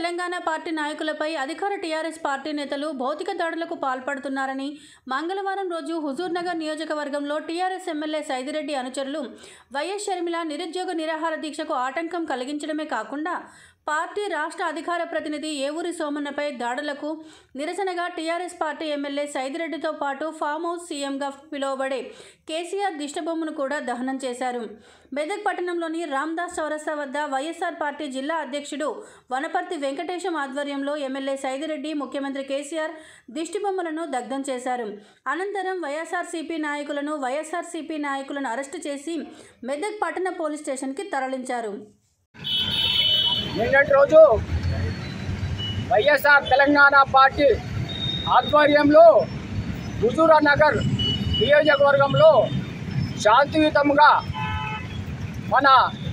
Telangana party నాయకులపై అధికార TRS party నేతలు భౌతిక దాడులకు పాల్పడుతున్నారని మంగళవారం రోజు హుజూర్నగర్ నియోజకవర్గంలో టీఆర్ఎస్ ఎమ్మెల్యే సైదిరెడ్డి అనుచరులు వైఎస్ షర్మిల నిరుద్యోగ నిరాహార దీక్షకు ఆటంకం కలిగించడమే కాకుండా పార్టీ రాష్ట్ర అధికార ప్రతినిధి ఏవూరి సోమన్నపై దాడులకు నిరసనగా టీఆర్ఎస్ పార్టీ ఎమ్మెల్యే సైదిరెడ్డితో పాటు ఫామ్ హౌస్ సీఎంగా పిలువబడే కేసీఆర్ దిష్టబొమ్మను కూడా దహనం చేశారు మెదక్ పట్టణంలోని రామ్దాస్ చౌరస్తా వద్ద వైఎస్ఆర్ పార్టీ జిల్లా అధ్యక్షుడు వనపర్తి వెంకటేశం ఆధ్వర్యంలో ఎమ్మెల్యే సైదిరెడ్డి ముఖ్యమంత్రి కేసీఆర్ దిష్టిబొమ్మలను దగ్ధం చేశారు అనంతరం వైఎస్ఆర్సీపీ నాయకులను వైఎస్ఆర్సీపీ నాయకులను అరెస్టు చేసి మెదక్ పట్టణ పోలీస్ స్టేషన్కి తరలించారు నిన్నటి రోజు వైఎస్ఆర్ తెలంగాణ పార్టీ ఆధ్వర్యంలో హుజూరా నగర్ నియోజకవర్గంలో శాంతియుతంగా మన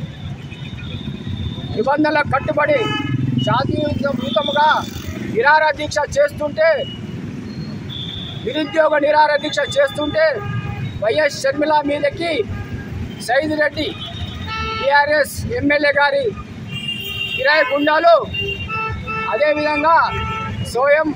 నిబంధనలకు కట్టుబడి శాంతియుతంగా నిరార దీక్ష చేస్తుంటే నిరుద్యోగ నిరార దీక్ష చేస్తుంటే వైఎస్ షర్మిల మీదకి సైద్ రెడ్డి టీఆర్ఎస్ ఎమ్మెల్యే గారి కిరాయి గుండాలు అదేవిధంగా సోయం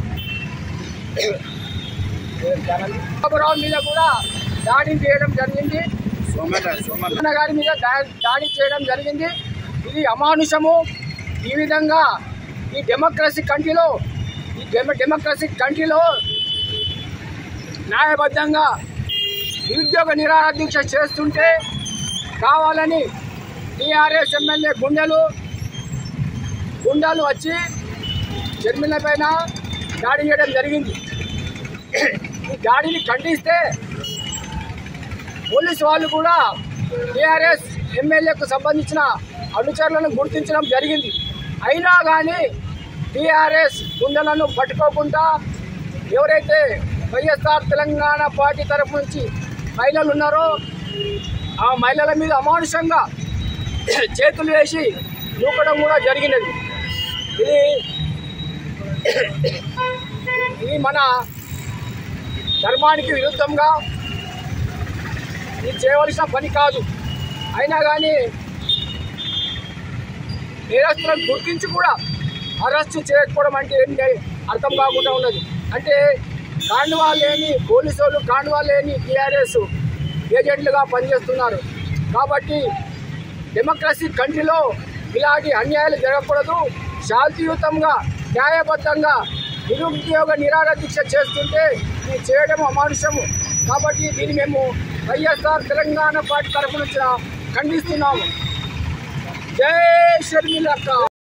బాబురావు మీద కూడా దాడి చేయడం జరిగింది అన్న గారి మీద దా- దాడి చేయడం జరిగింది ఇది అమానుషము ఈ విధంగా ఈ డెమోక్రసీ కంట్రీలో ఈ డెమో డెమోక్రసీ కంట్రీలో న్యాయబద్ధంగా నిరుద్యోగ నిరాహార దీక్ష చేస్తుంటే కావాలని టీఆర్ఎస్ ఎమ్మెల్యే గుండెలు గుండాలు వచ్చి షర్మిల పైన దాడి చేయడం జరిగింది ఈ దాడిని ఖండిస్తే పోలీసు వాళ్ళు కూడా టీఆర్ఎస్ ఎమ్మెల్యేకు సంబంధించిన అనుచరులను గుర్తించడం జరిగింది అయినా కానీ టీఆర్ఎస్ గుండెలను పట్టుకోకుండా ఎవరైతే వైఎస్ఆర్ తెలంగాణ పార్టీ తరఫు నుంచి మహిళలు ఉన్నారో ఆ మహిళల మీద అమానుషంగా చేతులు వేసి దూకడం కూడా జరిగినది ఇది ఇది మన ధర్మానికి విరుద్ధంగా ఇది చేయవలసిన పని కాదు అయినా కానీ నేరస్తులను గుర్తించి కూడా అరెస్టు చేయకపోవడం అంటే ఏంటి అర్థం కాకుండా ఉన్నది అంటే కాండువా లేని పోలీసు వాళ్ళు కాండువా లేని టీఆర్ఎస్ ఏజెంట్లుగా పనిచేస్తున్నారు కాబట్టి డెమోక్రసీ కంట్రీలో ఇలాంటి అన్యాయాలు జరగకూడదు శాంతియుతంగా న్యాయబద్ధంగా నిరుద్యోగ నిరాహార దీక్ష చేస్తుంటే ఇది చేయడం అమానుషము కాబట్టి దీన్ని మేము వైఎస్ఆర్ తెలంగాణ పార్టీ తరఫు నుంచి ఖండిస్తున్నాము జై షర్మిలక్క